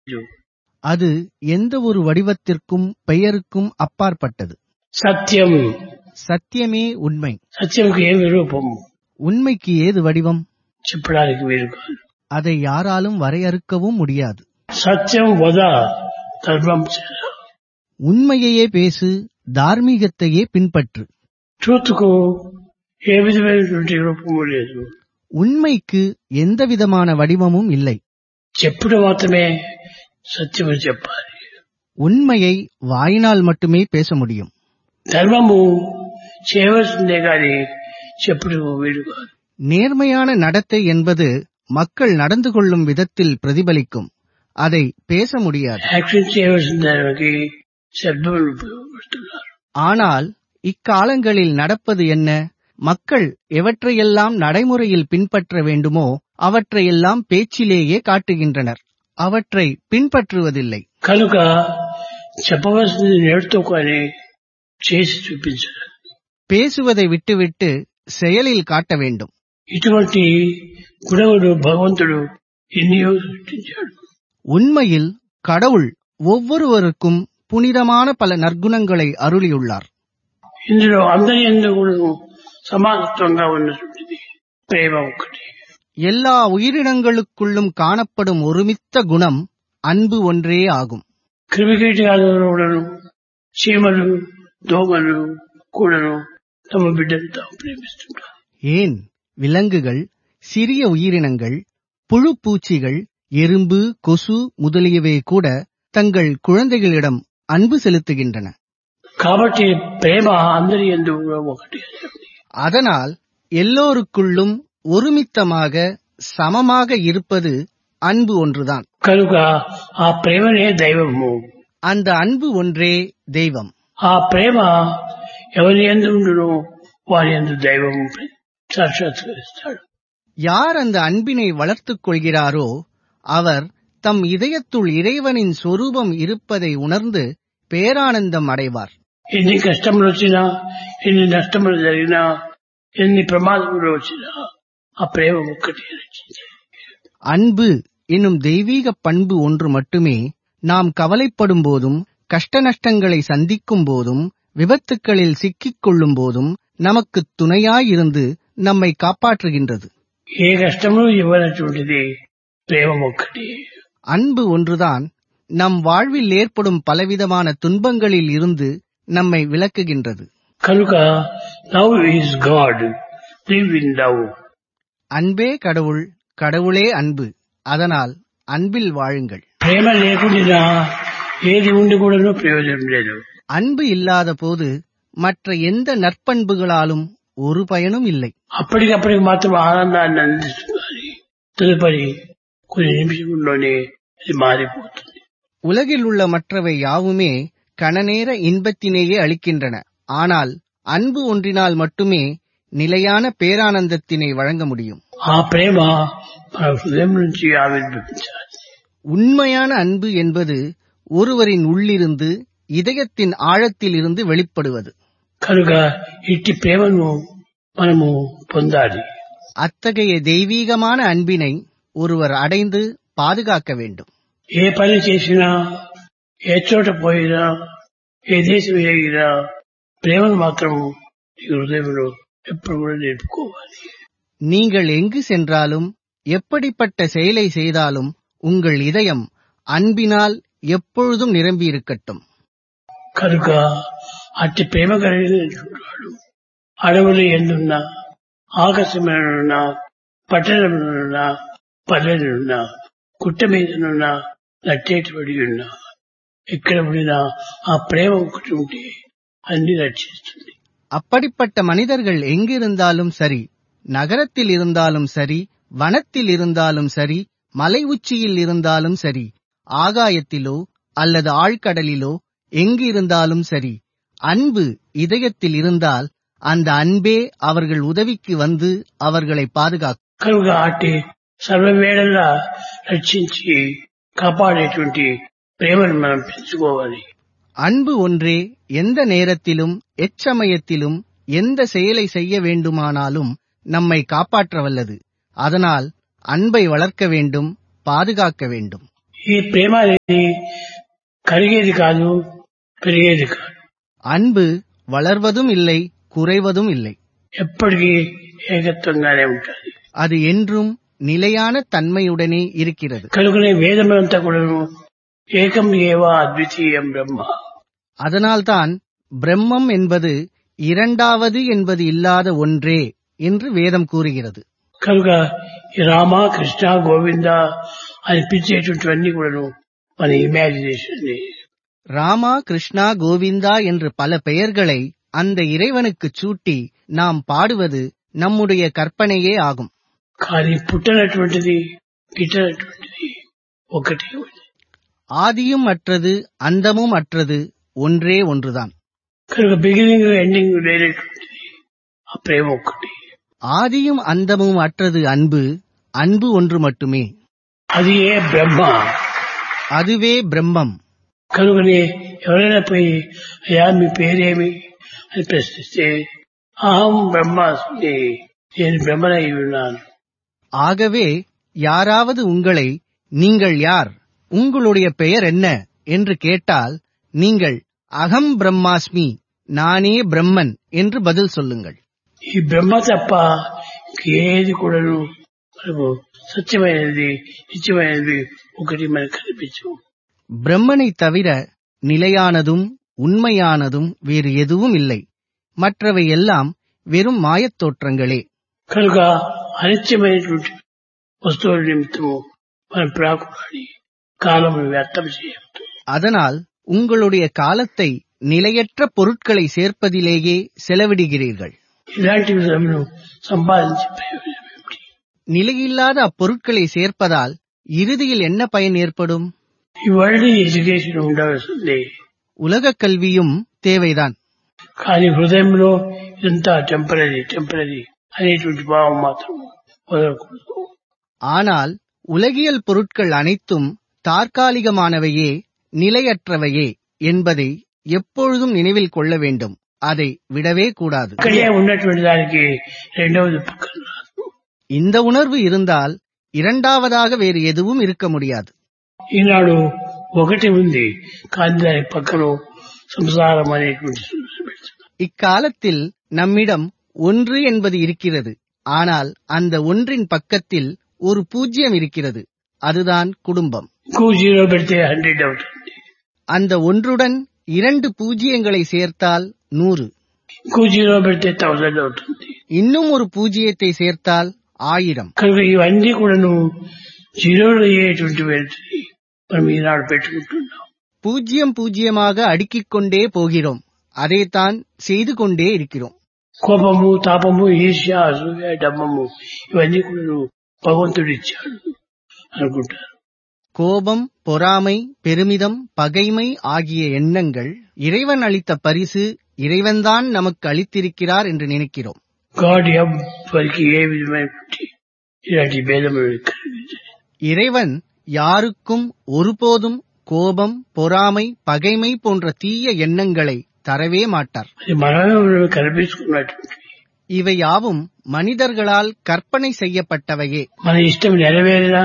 அது எந்த ஒரு వడివత్తిற்கும் பெயருக்கும் అప్పార్పట్టదు సత్యం సత్యమే ఉண்மை సత్యంకి ఏమి రూపం உண்மைக்கு ஏது வடிவம் చెప్పడానికి వీలు కాదు அதை யாராலும் வரையறுக்கவும் முடியாது సత్యం వద ధర్మం చేర உண்மையையே பேசு தார்மீகத்தையே பின்பற்று ట్రూత్ కు ఏ విధమైనటువంటి రూపము లేదు உண்மைக்கு எந்த விதமான வடிவமும் இல்லை చెప్పుడు మాత్రమే సత్యము చెప్పాలి உண்மையை வாயினால் மட்டுமே பேச முடியும் ధర్మము చేయవలసిందే గాని చెప్పుడు వీలు కాదు நேர்மையான நடத்தை என்பது மக்கள் நடந்து கொள்ளும் விதத்தில் பிரதிபலிக்கும் அதை பேச முடியாது యాక్షన్ చేయవలసిన దానికి శబ్దములు ఉపయోగపడుతున్నారు ஆனால் இக்காலங்களில் நடப்பது என்ன மக்கள் எவற்றையெல்லாம் நடைமுறையில் பின்பற்ற வேண்டுமோ அவற்றையெல்லாம் பேச்சிலேயே காட்டுகின்றனர் அவற்றை பின்பற்றுவதில்லை కనుక చెప్పవలసింది నేడుతో కానీ చేసి చూపించాలి பேசுவதை விட்டுவிட்டு செயலில் காட்ட வேண்டும் ఇటువంటి గుణములు భగవంతుడు ఎన్నో సృష్టించాడు உண்மையில் கடவுள் ஒவ்வொருவருக்கும் புனிதமான பல நற்குணங்களை அருளியுள்ளார் ఇందులో అందరి ఎందుకు కూడా సమానత్వంగా ఉన్నటువంటిది ప్రేమ ఒకటి எல்லா உயிரினங்களுக்குள்ளும் காணப்படும் ஒருமித்த குணம் அன்பு ஒன்றே ஆகும் క్రిమికీటకాలలో కూడాను చీమలు దోమలు కూడాను తమ బిడ్డను తాము ప్రేమిస్తుంటారు ஏன் விலங்குகள் சிறிய உயிரினங்கள் புழு பூச்சிகள் எறும்பு கொசு முதலியவை கூட தங்கள் குழந்தைகளிடம் அன்பு செலுத்துகின்றன కాబట్టి ప్రేమ అందరి ఎందుకు కూడా ఒకటి அதனால் எல்லோருக்குள்ளும் ஒருமித்தமாக சமமாக இருப்பது அன்பு ஒன்றுதான் కనుక ఆ ప్రేమనే దైవము அந்த அன்பு ஒன்றே தெய்வம் ఆ ప్రేమ ఎవరి ఎందు ఉండునో వారి ఎందు దైవము సాక్షాత్కరిస్తాడు யார் அந்த அன்பினை வளர்த்துக் கொள்கிறாரோ அவர் தம் இதயத்துள் இறைவனின் சொரூபம் இருப்பதை உணர்ந்து பேரானந்தம் அடைவார் ఎన్ని కష్టములు వచ్చినా ఎన్ని నష్టములు జరిగినా ఎన్ని ప్రమాదములు వచ్చినా ఆ ప్రేమ ఒక్కటి రచించి அன்பு என்னும் தெய்வீக பண்பு ஒன்று மட்டுமே நாம் கவலைப்படும் போதும் கஷ்ட நஷ்டங்களை சந்திக்கும் போதும் விபத்துக்களில் சிக்கிக் கொள்ளும் போதும் நமக்கு துணையாயிருந்து நம்மை காப்பாற்றுகின்றது ఏ కష్టములు ఇవ్వనటువంటిది ప్రేమ ఒక్కటి அன்பு ஒன்றுதான் நம் வாழ்வில் ஏற்படும் பலவிதமான துன்பங்களில் இருந்து நம்மை விலக்குகின்றது కనుక love is god live in love அன்பே கடவுள் கடவுளே அன்பு அதனால் அன்பில் வாழுங்கள் ప్రేమ లేకుండా ఏది ఉండి కూడాను ప్రయోజనం లేదు அன்பு இல்லாத போது மற்ற எந்த நற்பண்புகளாலும் ஒரு பயனும் இல்லை అప్పటికప్పటికి మాత్రం ఆనందాన్ని అందిస్తున్నది తదుపరి కొన్ని నిమిషంలోనే అది మారిపోతుంది உலகில் உள்ள மற்றவை யாவுமே கணநேர இன்பத்தினேயே அளிக்கின்றன ஆனால் அன்பு ஒன்றினால் மட்டுமே நிலையான பேரானந்தத்தினை வழங்க முடியும் ఆ ప్రేమ మన హృదయం నుంచి ఆవిర్భవించాలి உண்மையான அன்பு என்பது ஒருவரின் உள்ளிருந்து இதயத்தின் ஆழத்திலிருந்து வெளிப்படுவது కనుక ఇట్టి ప్రేమను మనము పొందాలి அத்தகைய தெய்வீகமான அன்பினை ஒருவர் அடைந்து பாதுகாக்க வேண்டும் ఏ పని చేసినా ఏ చోట పోయినా ఏ దేశం ఎగినా ప్రేమను మాత్రం ఈ హృదయంలో ఎప్పుడు కూడా నిలుపుకోవాలి நீங்கள் எங்கு சென்றாலும் எப்படிப்பட்ட செயலை செய்தாலும் உங்கள் இதயம் அன்பினால் எப்பொழுதும் நிரம்பியிருக்கட்டும் కనుక అట్టి ప్రేమ కలిగినటువంటి వాడు అడవులు ఎందున్నా ఆకాశంలోనున్నా పట్టణంలోనున్నా పల్లెలున్నా కుట్ట మీదనున్నా నట్టేటువంటి ఉన్నా ఎక్కడ ఉండినా ఆ ప్రేమ ఒకటి ఉంటే అన్ని రక్షిస్తుంది அப்படிப்பட்ட மனிதர்கள் எங்கிருந்தாலும் சரி நகரத்தில் இருந்தாலும் சரி வனத்தில் இருந்தாலும் சரி மலை உச்சியில் இருந்தாலும் சரி ஆகாயத்திலோ அல்லது ஆழ்கடலிலோ எங்கு இருந்தாலும் சரி அன்பு இதயத்தில் இருந்தால் அந்த அன்பே அவர்கள் உதவிக்கு வந்து அவர்களை பாதுகாக்கும் కనుక అట్టి సర్వవేళలా రక్షించి కాపాడేటువంటి ప్రేమను మనం పెంచుకోవాలి அன்பு ஒன்றே எந்த நேரத்திலும் எச்சமயத்திலும் எந்த செயலை செய்ய வேண்டுமானாலும் நம்மை காப்பாற்ற வல்லது அதனால் அன்பை வளர்க்க வேண்டும் பாதுகாக்க வேண்டும் ఈ ప్రేమ అనేది కరిగేది కాదు పెరిగేది కాదు அன்பு வளர்வதும் இல்லை குறைவதும் இல்லை ఎప్పటికీ ఏకత్వంగానే ఉంటుంది அது என்றும் நிலையான தன்மையுடனே இருக்கிறது కనుకనే వేదమంతా కూడాను ఏకం ఏవ అద్వితీయం బ్రహ్మ அதனால்தான் பிரம்மம் என்பது இரண்டாவது என்பது இல்லாத ஒன்றே என்று வேதம் கூறுகிறது కనుక ఈ రామ కృష్ణ గోవింద అనిపించేటువంటివన్నీ కూడాను మన ఇమాజినేషన్ ராமா கிருஷ்ணா கோவிந்தா என்று பல பெயர்களை அந்த இறைவனுக்குச் சூட்டி நாம் பாடுவது நம்முடைய கற்பனையே ஆகும் కానీ పుట్టనటువంటిది గిట్టనటువంటిది ఒకటే ఉంది ஆதியும் அற்றது அந்தமும் அற்றது ஒன்றே ஒன்றுதான் కనుక బిగినింగ్ ఎండింగ్ లేనటువంటిది ఆ ప్రేమ ఒక్కటి ஆதியும் அந்தமும் அற்றது அன்பு அன்பு ஒன்று மட்டுமே అది ఏ బ్రహ్మ அதுவே பிரம்மம் కనుకనే ఎవరైనా పోయి అయ్యా మీ పేరేమి అని ప్రశ్నిస్తే అహం బ్రహ్మాస్మి నేను బ్రహ్మనై ఉన్నాను ஆகவே யாராவது உங்களை நீங்கள் யார் உங்களுடைய பெயர் என்ன என்று கேட்டால் நீங்கள் அகம் பிரம்மாஸ்மி நானே பிரம்மன் என்று பதில் சொல்லுங்கள் ఈ బ్రహ్మ తప్ప ఏది కూడాను మనకు సత్యమైనది నిత్యమైనది ఒకటి మనకు కనిపించవు பிரம்மனைத் தவிர நிலையானதும் உண்மையானதும் வேறு எதுவும் இல்லை மற்றவை எல்லாம் வெறும் மாயத் தோற்றங்களே కనుక అనిత్యమైనటువంటి వస్తువుల నిమిత్తము మనం ప్రాకులాడి కాలము వ్యర్థం చేయవద్దు அதனால் உங்களுடைய காலத்தை நிலையற்ற பொருட்களை சேர்ப்பதிலேயே செலவிடுகிறீர்கள் ఇలాంటి విధమును సంపాదించే ప్రయోజనం ఏమిటి நிலையில்லாத அப்பொருட்களை சேர்ப்பதால் இறுதியில் என்ன பயன் ஏற்படும் ఈ వరల్డ్ ఎడ్యుకేషన్ ఉండవలసిందే உலகக் கல்வியும் தேவைதான் కానీ హృదయంలో ఇదంతా టెంపరీ టెంపరీ అనేటువంటి భావం మాత్రం వదలకూడదు ஆனால் உலகியல் பொருட்கள் அனைத்தும் தற்காலிகமானவையே நிலையற்றவையே என்பதை எப்பொழுதும் நினைவில் கொள்ள வேண்டும் அதை விடவே கூடாது ఇక్కడే ఉన్నటువంటి దానికి రెండవది పక్కన రాదు இந்த உணர்வு இருந்தால் இரண்டாவதாக வேறு எதுவும் இருக்க முடியாது ఈనాడు ఒకటి ఉంది కానీ దాని పక్కన సంసారం అనేటువంటి సూచన పెడుతున్నారు. இக்காலத்தில் நம்மிடம் ஒன்று என்பது இருக்கிறது ஆனால் அந்த ஒன்றின் பக்கத்தில் ஒரு பூஜ்யம் இருக்கிறது அதுதான் குடும்பம் ఇంకో జీరో పెడితే హండ్రెడ్ అవుతుంది அந்த ஒன்றுடன் இரண்டு பூஜ்ஜியங்களை சேர்த்தால் நூறு ఇంకో జీరో పెడితే థౌసండ్ అవుతుంది இன்னும் ஒரு பூஜ்ஜியத்தை சேர்த்தால் ஆயிரம் కనుక ఇవన్నీ కూడాను జీరోలు అయ్యేటువంటి వెళ్తుంది మనం ఈనాడు పెట్టుకుంటున్నాం பூஜ்ஜியம் பூஜ்ஜியமாக அடுக்கிக் கொண்டே போகிறோம் அதைத்தான் செய்து கொண்டே இருக்கிறோம் కోపము తాపము ఈర్ష్య అసూయ డమ్మము ఇవన్నీ కూడా భగవంతుడు ఇచ్చాడు అనుకుంటారు கோபம் பொறாமை பெருமிதம் பகைமை ஆகிய எண்ணங்கள் இறைவன் அளித்த பரிசு இறைவன்தான் நமக்கு அளித்திருக்கிறார் என்று நினைக்கிறோம் గాడ్ ఎవరికి ఏ విధమైనటువంటి ఇలాంటి భేదములు కలిగించదు இறைவன் யாருக்கும் ஒருபோதும் கோபம் பொறாமை பகைமை போன்ற தீய எண்ணங்களை தரவே மாட்டார் అది మనమే మనమే కల్పించుకున్నటువంటివి இவை யாவும் மனிதர்களால் கற்பனை செய்யப்பட்டவையே మన ఇష్టం నెరవేరినా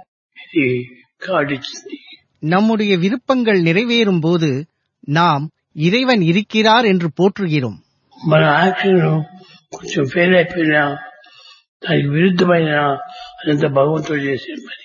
ఇది గాడ్ ఇచ్చింది நம்முடைய விருப்பங்கள் நிறைவேறும் போது நாம் இறைவன் இருக்கிறார் என்று போற்றுகிறோம் మన యాక్షన్ కొంచెం ఫెయిల్ అయిపోయినా దానికి విరుద్ధమైన అదంతా భగవంతుడు చేసే పని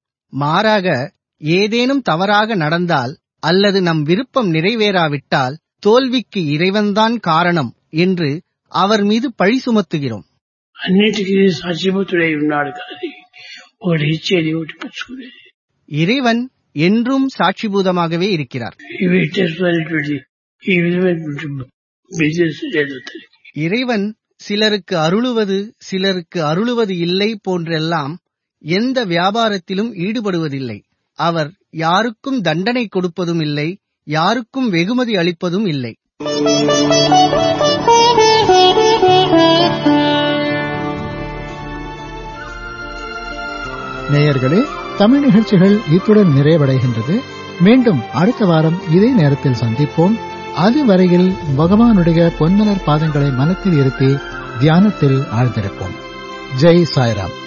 மாறாக ஏதேனும் தவறாக நடந்தால் அல்லது நம் விருப்பம் நிறைவேறாவிட்டால் தோல்விக்கு இறைவன்தான் காரணம் என்று அவர் மீது பழி சுமத்துகிறோம் అన్నిటికీ సాక్షిభూతుడై ఉన్నాడు కానీ ఒకటి ఇచ్చేది ఒకటి పుచ్చుకునేది இறைவன் என்றும் சாட்சிபூதமாகவே இருக்கிறார் ఇవి చేసుకునేటువంటి ఈ విధమైనటువంటి బిజినెస్ లేదు తనకి இறைவன் சிலருக்கு அருளுவது சிலருக்கு அருளுவது இல்லை போன்றெல்லாம் எந்த வியாபாரத்திலும் ஈடுபடுவதில்லை அவர் யாருக்கும் தண்டனை கொடுப்பதும் இல்லை யாருக்கும் வெகுமதி அளிப்பதும் இல்லை நேயர்களே தமிழ் நிகழ்ச்சிகள் இத்துடன் நிறைவடைகின்றது மீண்டும் அடுத்த வாரம் இதே நேரத்தில் சந்திப்போம் அதுவரையில் பகவானுடைய பொன்மலர் பாதங்களை மனத்தில் இருத்தி தியானத்தில் ஆழ்ந்திருப்போம் ஜெய் சாய்ராம்